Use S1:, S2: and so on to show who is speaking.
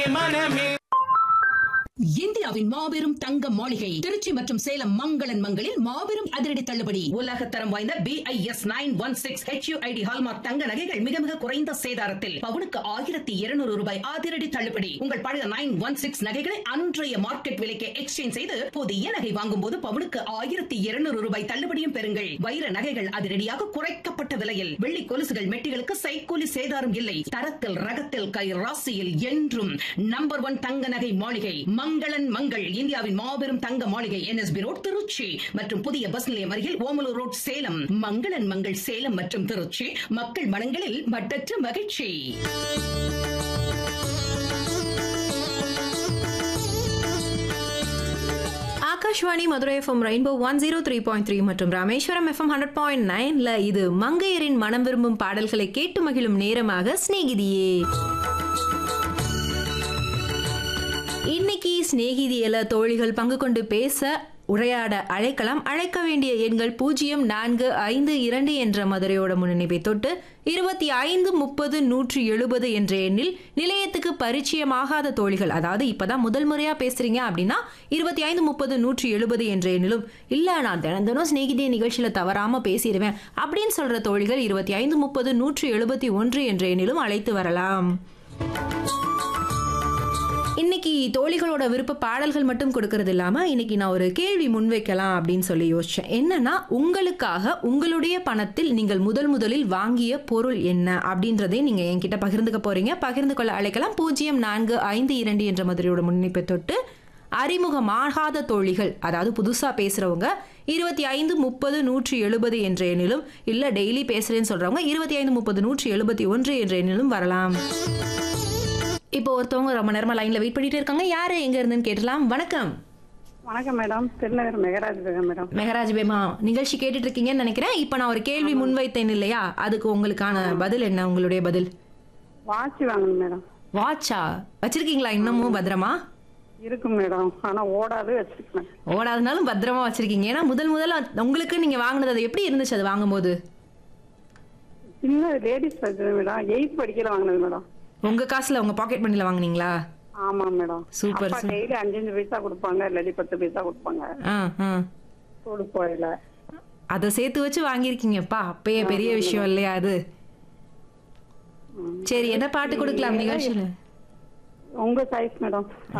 S1: மனமே
S2: இந்தியாவின் மாபெரும் தங்க மாளிகை திருச்சி மற்றும் சேலம் மங்களன் மங்களில் மாபெரும் அதிரடி தள்ளுபடி உலக தரம் வாய்ந்த B I S nine one six HUID hallmark தங்க நகைகள் மிக மிக குறைந்த சேதாரத்தில் பவுனுக்கு ஆயிரத்தி இருநூறு ரூபாய் அதிரடி தள்ளுபடி உங்கள் பழைய நைன் ஒன் சிக்ஸ் நகைகளை அன்றைய மார்க்கெட் விலைக்கு எக்ஸ்சேஞ்ச் செய்து புதிய நகை வாங்கும் போது பவுனுக்கு ஆயிரத்தி இருநூறு ரூபாய் தள்ளுபடியும் பெறுங்கள் வைர நகைகள் அதிரடியாக குறைக்கப்பட்ட விலையில் வெள்ளி கொலுசுகள் மெட்டிகளுக்கு சைக்கூலி சேதாரம் இல்லை தரத்தில் ரகத்தில் கை ராசியில் என்றும் நம்பர் ஒன் தங்க நகை மாளிகை மங்களன் மங்கள் இந்தியாவின் மாபெரும் தங்க மாளிகை என்எஸ்பி ரோட் திருச்சி மற்றும் புதிய பஸ் நிலையம் அருகில் ஓமலூர் ரோட் சேலம் மங்களன் மங்கள் சேலம் மற்றும் திருச்சி மக்கள் மனங்களில் மட்டற்ற மகிழ்ச்சி
S3: Akashvani Madurai FM rainbow one zero three point three மற்றும் ராமேஸ்வரம் எஃப்எம் ஹண்ட்ரட் பாயிண்ட் நைன்ல இது மங்கையரின் மனம் விரும்பும் பாடல்களை கேட்டு மகிழும் நேரமாக சிநேகிதியே இன்னைக்கு சிநேகிதியில தோழிகள் பங்கு கொண்டு பேச உரையாட அழைக்கலாம் அழைக்க வேண்டிய எண்கள் பூஜ்ஜியம் நான்கு ஐந்து இரண்டு என்ற மதுரையோட முன்னிணைப்பை தொட்டு இருபத்தி ஐந்து முப்பது நூற்றி எழுபது என்ற எண்ணில் நிலையத்துக்கு பரிச்சயமாகாத தோழிகள் அதாவது இப்பதான் முதல் முறையா பேசுறீங்க அப்படின்னா இருபத்தி ஐந்து முப்பது நூற்றி எழுபது என்ற எண்ணிலும் இல்ல நான் தினம் தினம் சிநேகிதிய நிகழ்ச்சியில தவறாம பேசிடுவேன் அப்படின்னு சொல்ற தோழிகள் இருபத்தி ஐந்து முப்பது நூற்றி எழுபத்தி ஒன்று என்ற எண்ணிலும் அழைத்து வரலாம் இன்னைக்கு தோழிகளோட விருப்ப பாடல்கள் மட்டும் கொடுக்கறது இல்லாம இன்னைக்கு நான் ஒரு கேள்வி முன்வைக்கலாம் அப்படின்னு சொல்லி யோசிச்சேன் என்னன்னா உங்களுக்காக உங்களுடைய பணத்தில் நீங்கள் முதல் முதலில் வாங்கிய பொருள் என்ன அப்படின்றதை நீங்க என்கிட்ட பகிர்ந்துக்க போறீங்க பகிர்ந்து கொள்ள அழைக்கலாம் பூஜ்ஜியம் நான்கு ஐந்து இரண்டு என்ற மதுரையோட முன்னிப்பை தொட்டு அறிமுகமாகாத தோழிகள் அதாவது புதுசா பேசுறவங்க இருபத்தி ஐந்து முப்பது நூற்றி எழுபது என்ற எண்ணிலும் இல்ல டெய்லி பேசுறேன்னு சொல்றவங்க இருபத்தி ஐந்து முப்பது நூற்றி எழுபத்தி ஒன்று என்ற எண்ணிலும் வரலாம் இப்போ ஒருத்தவங்க ரொம்ப நேரமா லைன்ல வெயிட் பண்ணிட்டு இருக்காங்க யாரு எங்க இருந்துன்னு கேட்டலாம் வணக்கம்
S4: வணக்கம் மேடம் திருநகர் மெகராஜ் பேகம் மேடம்
S3: மெகராஜ் பேமா நிகழ்ச்சி கேட்டுட்டு இருக்கீங்கன்னு நினைக்கிறேன் இப்போ நான் ஒரு கேள்வி முன்வைத்தேன் இல்லையா அதுக்கு உங்களுக்கான பதில் என்ன உங்களுடைய பதில்
S4: வாட்ச் வாங்கணும் மேடம்
S3: வாட்சா வச்சிருக்கீங்களா இன்னமும் பத்திரமா
S4: இருக்கும் மேடம் ஆனா ஓடாது வச்சிருக்கேன்
S3: ஓடாதனாலும் பத்திரமா வச்சிருக்கீங்க ஏன்னா முதல் முதல்ல உங்களுக்கு நீங்க வாங்கினது அது எப்படி இருந்துச்சு அது வாங்கும்போது
S4: சின்ன லேடிஸ் வச்சது மேடம் எயித் படிக்கல வாங்கினது மேடம்
S3: உங்க காசுல உங்க பாக்கெட் மணில வாங்குனீங்களா
S4: ஆமா மேடம்
S3: Super,
S4: அப்பா
S3: super.
S4: டெய்லி அஞ்சு அஞ்சு பைசா கொடுப்பாங்க இல்லாட்டி பத்து பைசா கொடுப்பாங்க
S3: ஆ ஆ
S4: ஸ்கூல் போயில
S3: அதை சேர்த்து வச்சு வாங்கியிருக்கீங்கப்பா அப்பயே பெரிய விஷயம் இல்லையா அது சரி என்ன பாட்டு கொடுக்கலாம் நிகழ்ச்சியில
S4: உங்க சைஸ் மேடம்